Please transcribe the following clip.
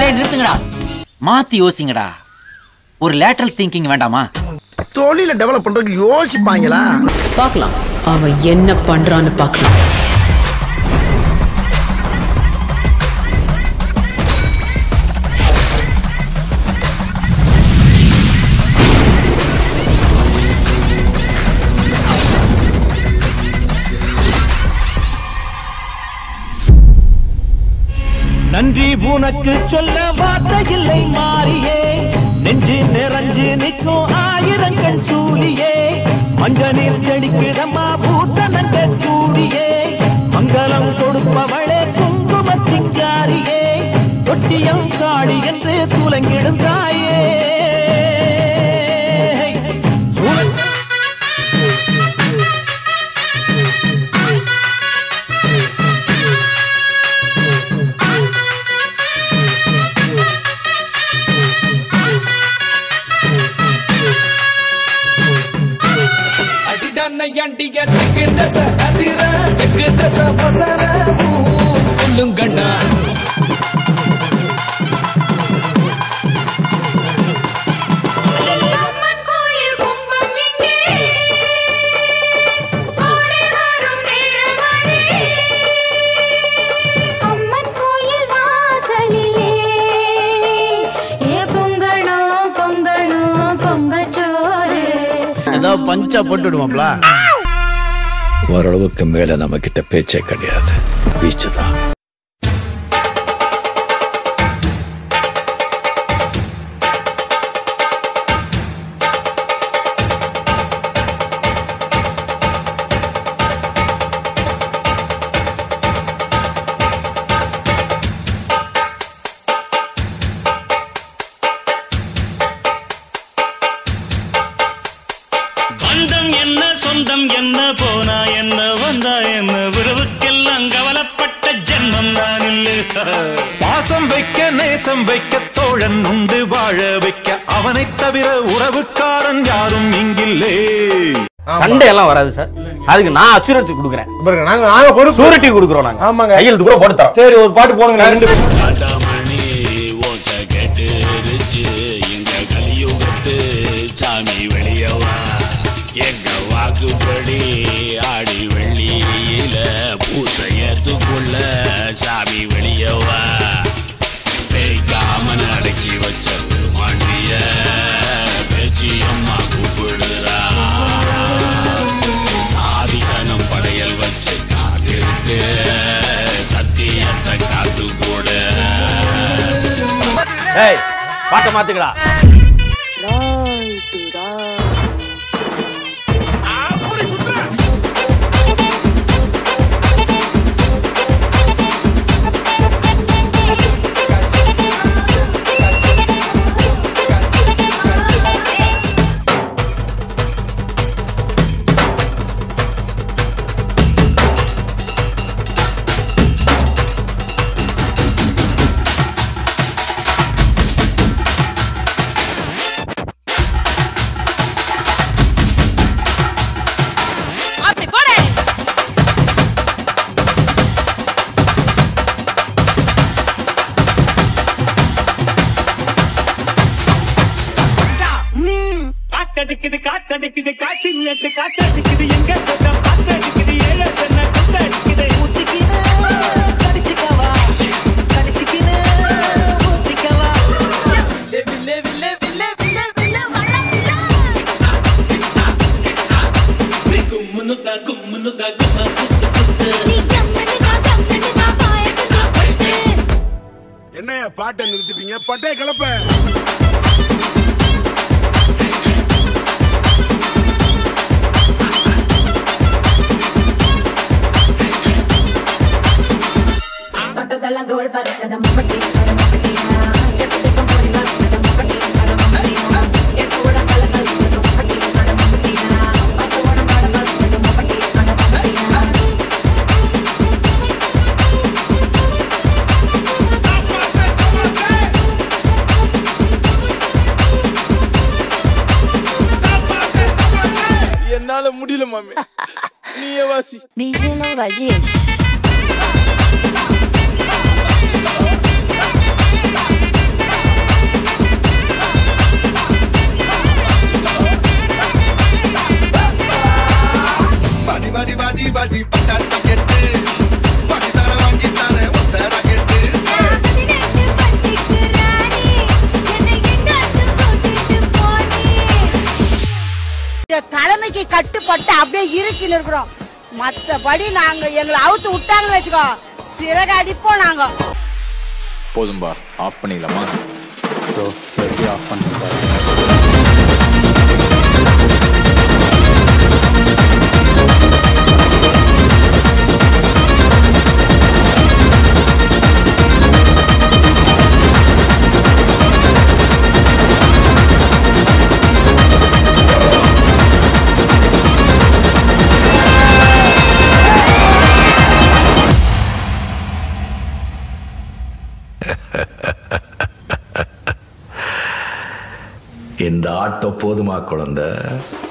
டேய் நிறுத்துங்கடா மாத்தி யோசிங்கடா ஒரு லேட்டரல் திங்கிங் வேண்டாமா தொழில டெவலப் பண்றதுக்கு யோசிப்பாங்களா பார்க்கலாம் அவன் என்ன பண்றான்னு பார்க்கலாம் நன்றி உனக்கு சொல்ல வார்த்தை இல்லை மாறியே நெஞ்சு நிறைஞ்சு நிற்கும் ஆயிரங்கள் சூழியே மஞ்ச நீர் செடிக்கிறம்மா பூசணங்க சூடியே மங்களம் கொடுப்பவளே குங்கும சிங்காரியே தொட்டியம் காளி என்று துலங்கிடும் தாயே சூழ- அடிடான அண்டிய தெக்கு தச அதிர தெக்கு தச பசர கொல்லுங்கண்ணா அம்மன் கோயில் கும்பம் எங்கே ஓடி வரும் நேரமணி அம்மன் கோயில் வாசலிலே ஏ பொங்கலோ பொங்கலோ பொங்கச்சோறு ஏதோ பஞ்சா போட்டு விடுவாப்ல ஓரளவுக்கு மேல நம்ம கிட்ட பேச்சே கிடையாது பீச்சு தான் பந்தம் என்ன சொந்தம் என்ன போனா என்ன வந்தா என்ன உறவுக்கெல்லாம் கவலைப்பட்ட ஜென்மம் நான் இல்லை பாசம் வைக்க நேசம் வைக்க தோழன் உண்டு வாழ வைக்க அவனைத் தவிர உறவுக்காரன் யாரும் இங்கில்லே சண்டை எல்லாம் வராது சார் அதுக்கு நான் அசூரன்ஸ் கொடுக்குறேன் நாங்க நாங்க பொறுப்பு சூரிட்டி கொடுக்குறோம் நாங்க ஆமாங்க. கையெழுத்து கூட போட்டுத்தரோம் சரி ஒரு பாட்டு போடுங்க ரெண்டு பேரும். மணி ஓசை கேட்டுருச்சு எங்க கலியுகத்து சாமி வெளியவா எங்க வாக்குப்படி ஆடி வெள்ளியில பூசையத்துக்குள்ள சாமி வெளியவா பேய்க்காமன் அடக்கி வச்ச மாண்டிய பேச்சி அம்மா கூப்பிடுறா சாதிசனம் படையல் வச்சு காத்திருக்கு சத்தியத்தை காத்து கூட ஏய் பாட்டை மாத்துக்கடா அப்படி போடு காத்தடிக்குது காத்தடிக்குது காற்று நட்டு காத்தடிக்குது எங்க தொட்ட பாத்தடிக்குது ஏழ சொன்ன குத்தடிக்குது கடிச்சிக்கவா கடிச்சிக்கினு ஊத்திக்கவா என்னைய பாட்டை நிறுத்திட்டீங்க பட்டே கிளப்ப தொட்டதெல்லாம் தோல் பறக்கத முப்பட்டி முப்பட்டி எட்டுக்கும் போடி பறக்கத முப்பட்டி முப்பட்டி எட்டோட கலக்கல் முப்பட்டி முப்பட்டி பட்டோட மாட பறக்கத முப்பட்டி முப்பட்டி என்னால முடியல மாமி நீயே வாசி Díselo Rajesh. அடி பாடி பட்டாஸ் பாக்கெட்டு பாட்டி தர வாங்கி தர ஒத்த ராக்கெட்டு தலைமைக்கு கட்டுப்பட்டு அப்படியே இருக்கின்னு இருக்கிறோம் மத்தபடி நாங்க எங்களை அவுத்து விட்டாங்கன்னு வச்சுக்கோ சிறகு அடிப்போம் நாங்க போதும்பா ஆஃப் பண்ணிடலாமா எப்படி ஆஃப் பண்ணிருக்காரு இந்த ஆட்டோ போதுமா குழந்தை